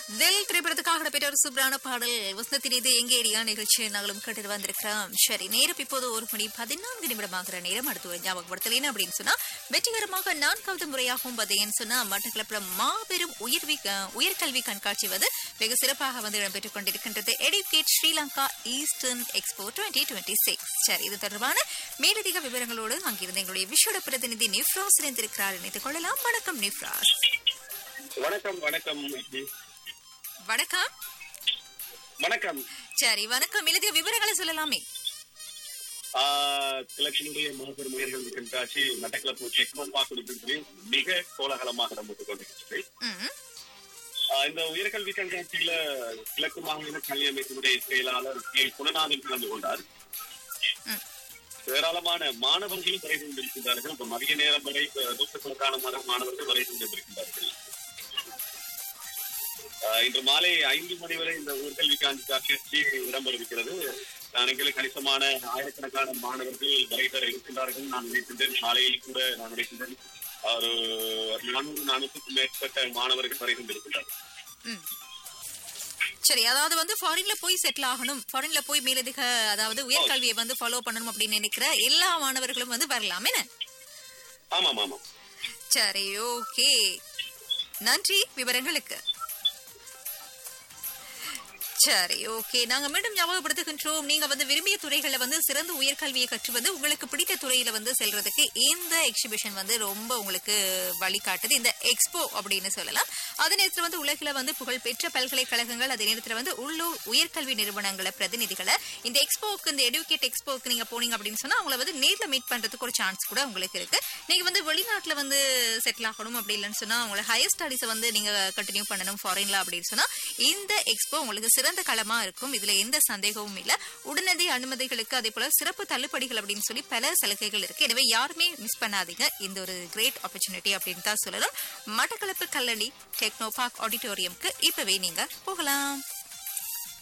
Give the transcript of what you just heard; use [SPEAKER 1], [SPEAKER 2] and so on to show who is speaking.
[SPEAKER 1] தில் திரைப்படத்துக்காக நடைபெற்ற ஒரு சூப்பரான பாடல் வசந்தத்தின் இது எங்கேடியா நிகழ்ச்சியில் நாங்களும் கேட்டு வந்திருக்கிறோம் சரி நேரம் இப்போது ஒரு மணி பதினான்கு நிமிடமாகிற நேரம் அடுத்து ஒரு ஞாபகப்படுத்தலேன் அப்படின்னு சொன்னா வெற்றிகரமாக நான்காவது முறையாகவும் பார்த்தீங்கன்னு சொன்னா மட்டக்களப்புல மாபெரும் உயர்வி அஹ், உயர்கல்வி கண்காட்சி வந்து வெகு சிறப்பாக வந்து இடம்பெற்றுக் கொண்டிருக்கின்றது Edukate Sri Lanka eastern expo twenty twenty six சரி இது தொடர்பான மேலதிக விவரங்களோடு அங்கிருந்து எங்களுடைய விஷயோட பிரதிநிதி நிஃப்ராஸ் இணைந்திருக்கிறார் இணைத்துக் கொள்ளலாம் வணக்கம் நிஃப்ராஸ்
[SPEAKER 2] வணக்கம் வணக்கம் விஜி.
[SPEAKER 1] வணக்கம்
[SPEAKER 2] வணக்கம்
[SPEAKER 1] சரி வணக்கம் எழுதிய விவரங்களை சொல்லலாமே
[SPEAKER 2] ஆஹ், கிழக்கினுடைய மாபெரும் உயர்கள் கண்காட்சி மட்டக்களப்பு செக்மம்பா கொடுக்கிறது மிக கோலாகலமாக நம்பத்துக் கொண்டிருக்கிறது
[SPEAKER 1] ம்,
[SPEAKER 2] ஆஹ், இந்த உயர்கல்வி கண்காட்சியில கிழக்கு மாநில கல்வி அமைப்பினுடைய செயலாளர் கே குணநாதன் கலந்து கொண்டார்
[SPEAKER 1] ம்.
[SPEAKER 2] ஏராளமான மாணவர்களும் வரை கொண்டிருக்கின்றார்கள் இப்ப மதிய நேரம் வரை இப்ப நூற்றுக்கணக்கான மாணவ- மாணவர்கள் வரை கொண்டிருக்கின்றார்கள் ஆஹ், இன்று மாலை ஐந்து மணி வரை இந்த உயர்கல்வி கண்காட்சி இடம்பெறுகிறது நாங்கள் கணிசமான ஆயிரக்கணக்கான மாணவர்கள் வரை தர இருக்கின்றார்கள் நான் நினைக்கின்றேன் சாலையில் கூட நான் நினைக்கின்றேன் ஒரு நானூறு நானூற்றுக்கும் மேற்பட்ட மாணவர்கள் வரை கொண்டிருக்கின்றார்கள்
[SPEAKER 1] ம். சரி அதாவது வந்து ஃபாரின்ல போய் செட்டில் ஆகணும் ஃபாரின்ல போய் மேலதிக அதாவது உயர்கல்வியை வந்து ஃபாலோ பண்ணணும் அப்படின்னு நினைக்கிற எல்லா மாணவர்களும் வந்து வரலாம் என்ன
[SPEAKER 2] ஆமாம் ஆமாம்
[SPEAKER 1] சரி ஓகே நன்றி விவரங்களுக்கு சரி ஓகே நாங்க மீண்டும் ஞாபகப்படுத்துகின்றோம் நீங்க வந்து விரும்பிய துறைகள்ல வந்து சிறந்த உயர்கல்வியை கற்றுவது உங்களுக்கு பிடித்த துறையில வந்து செல்றதுக்கு இந்த எக்ஸிபிஷன் வந்து ரொம்ப உங்களுக்கு வழிகாட்டுது இந்த எக்ஸ்போ அப்படின்னு சொல்லலாம் அதே நேரத்துல வந்து உலகில வந்து புகழ்பெற்ற பல்கலைக்கழகங்கள் அதே நேரத்துல வந்து உள்ளூர் உயர்கல்வி நிறுவனங்களை பிரதிநிதிகளை இந்த எக்ஸ்போக்கு இந்த எடுகேட் எக்ஸ்போக்கு நீங்க போனீங்க அப்படின்னு சொன்னா அவங்கள வந்து நேர்ல மீட் பண்றதுக்கு ஒரு சான்ஸ் கூட உங்களுக்கு இருக்கு நீங்க வந்து வெளிநாட்டுல வந்து செட்டில் ஆகணும் அப்படி இல்லைன்னு சொன்னா உங்களை ஹையர் ஸ்டடிஸை வந்து நீங்க கண்டினியூ பண்ணணும் ஃபாரின்ல அப்படின்னு சொன்னா இந்த எக்ஸ்போ உங்களுக்கு சிறந்த களமா இருக்கும் இதுல எந்த சந்தேகமும் இல்ல உடனடி அனுமதிகளுக்கு அதே போல சிறப்பு தள்ளுபடிகள் அப்படின்னு சொல்லி பல சலுகைகள் இருக்கு எனவே யாருமே மிஸ் பண்ணாதீங்க இந்த ஒரு கிரேட் ஆப்பர்ச்சுனிட்டி அப்படின்னு தான் சொல்லலாம் மட்டக்களப்பு கல்லணி டெக்னோ பார்க் ஆடிட்டோரியம்க்கு இப்பவே நீங்க போகலாம்